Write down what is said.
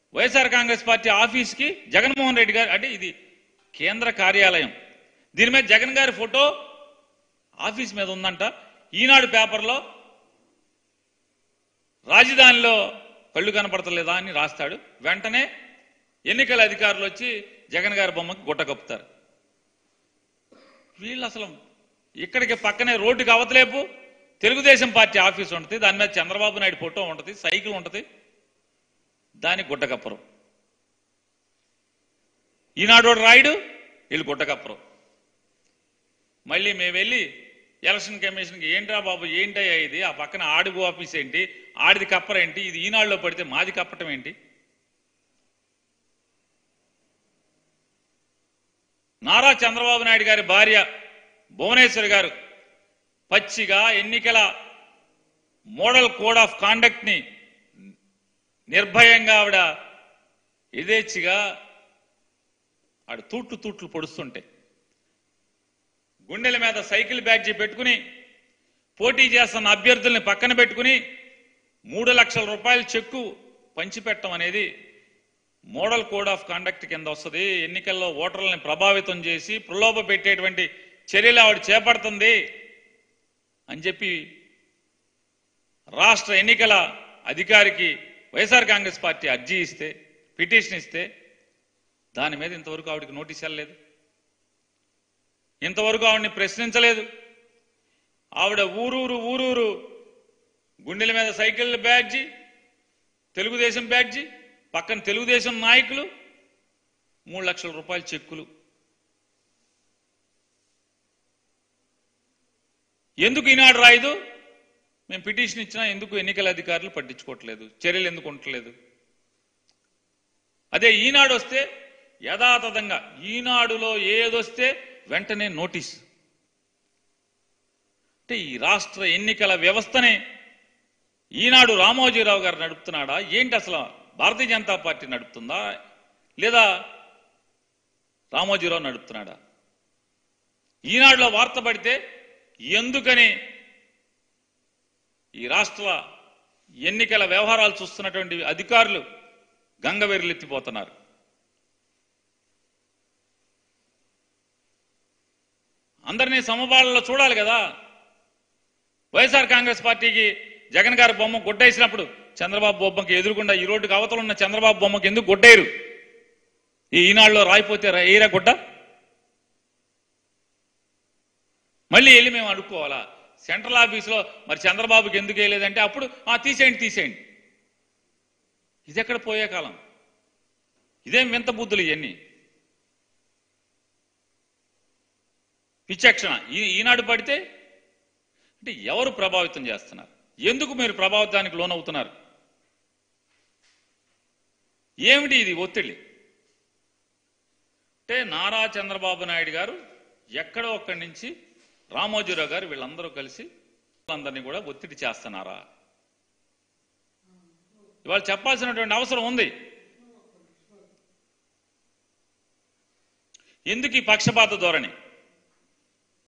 YSR Congress party ఆఫీస్కి జగన్మోహన్ రెడ్డి గారు అంటే ఇది కేంద్ర కార్యాలయం దీని మీద జగన్ గారి ఫోటో ఆఫీస్ మీద ఉందంట ఈనాడు పేపర్లో రాజధానిలో కళ్ళు కనపడతలేదా అని రాస్తాడు వెంటనే ఎన్నికల అధికారులు వచ్చి జగన్ గారి బొమ్మకి గుట్ట కప్పుతారు వీళ్ళు అసలు ఇక్కడికి పక్కనే రోడ్డుకి అవతలేపు తెలుగుదేశం పార్టీ ఆఫీస్ ఉంటుంది దాని మీద చంద్రబాబు నాయుడు ఫోటో ఉంటుంది సైకిల్ ఉంటుంది దానికి గుడ్డ కప్పరు ఈనాడు వాడు రాయుడు వీళ్ళు గుడ్డ కప్పరు మళ్ళీ మేము వెళ్ళి ఎలక్షన్ కమిషన్కి ఏంట్రా బాబు ఏంటయ్యా ఇది ఆ పక్కన ఆడుగు ఆఫీస్ ఏంటి ఆడిది కప్పరేంటి ఇది ఈనాడులో పడితే మాది కప్పటం ఏంటి నారా చంద్రబాబు నాయుడు గారి భార్య భువనేశ్వర్ గారు పచ్చిగా ఎన్నికల మోడల్ కోడ్ ఆఫ్ కాండక్ట్ ని నిర్భయంగా ఆవిడ యథేచ్ఛగా ఆవిడ తూట్లు తూట్లు పొడుస్తుంటే గుండెల మీద సైకిల్ బ్యాడ్జీ పెట్టుకుని పోటీ చేస్తున్న అభ్యర్థుల్ని పక్కన పెట్టుకుని మూడు లక్షల రూపాయల చెక్కు పంచిపెట్టడం అనేది మోడల్ కోడ్ ఆఫ్ కాండక్ట్ కింద వస్తుంది ఎన్నికల్లో ఓటర్లని ప్రభావితం చేసి ప్రలోభ పెట్టేటువంటి చర్యలు ఆవిడ చేపడుతుంది అని చెప్పి రాష్ట్ర ఎన్నికల అధికారికి వైఎస్ఆర్ కాంగ్రెస్ పార్టీ అర్జీ ఇస్తే పిటిషన్ ఇస్తే దాని మీద ఇంతవరకు ఆవిడకి నోటీస్ వెళ్ళలేదు ఇంతవరకు ఆవిడని ప్రశ్నించలేదు ఆవిడ ఊరూరు ఊరూరు గుండెల మీద సైకిల్ బ్యాడ్జి తెలుగుదేశం బ్యాడ్జి పక్కన తెలుగుదేశం నాయకులు మూడు లక్షల రూపాయల చెక్కులు ఎందుకు ఈనాడు రాయదు మేము పిటిషన్ ఇచ్చినా ఎందుకు ఎన్నికల అధికారులు పట్టించుకోవట్లేదు చర్యలు ఎందుకు ఉండట్లేదు అదే ఈనాడు వస్తే యథాతథంగా ఈనాడులో ఏదొస్తే వెంటనే నోటీస్ అంటే ఈ రాష్ట్ర ఎన్నికల వ్యవస్థనే ఈనాడు రామోజీరావు గారు నడుపుతున్నాడా ఏంటి అసలు భారతీయ జనతా పార్టీ నడుపుతుందా లేదా రామోజీరావు నడుపుతున్నాడా ఈనాడులో వార్త పడితే ఎందుకని ఈ రాష్ట్ర ఎన్నికల వ్యవహారాలు చూస్తున్నటువంటి అధికారులు గంగవెర్రెలెత్తిపోతున్నారు అందరినీ సమపాలలో చూడాలి కదా వైఎస్ఆర్ కాంగ్రెస్ పార్టీకి జగన్ గారి బొమ్మ గుడ్డేసినప్పుడు చంద్రబాబు బొమ్మకి ఎదురుకుండా ఈ రోడ్డుకి అవతల ఉన్న చంద్రబాబు బొమ్మకి ఎందుకు గుడ్డేరు ఈ ఈనాడులో రాయిపోతే రా- ఏరా గుడ్డ మళ్ళీ వెళ్ళి మేము అడుక్కోవాలా సెంట్రల్ ఆఫీసులో మరి చంద్రబాబుకి ఎందుకు వేయలేదంటే అప్పుడు ఆ తీసేయండి తీసేయండి ఇది ఎక్కడ పోయే కాలం ఇదేం వింత బుద్ధులు ఇవన్నీ విచక్షణ ఈ ఈనాడు పడితే అంటే ఎవరు ప్రభావితం చేస్తున్నారు ఎందుకు మీరు ప్రభావితానికి లోనవుతున్నారు ఏమిటి ఇది ఒత్తిడి అంటే నారా చంద్రబాబు నాయుడు గారు ఎక్కడో ఒక్కడి నుంచి రామోజీరావు గారు వీళ్ళందరూ కలిసి వాళ్ళందరినీ కూడా ఒత్తిడి చేస్తున్నారా ఇవాళ చెప్పాల్సినటువంటి అవసరం ఉంది ఎందుకు ఈ పక్షపాత ధోరణి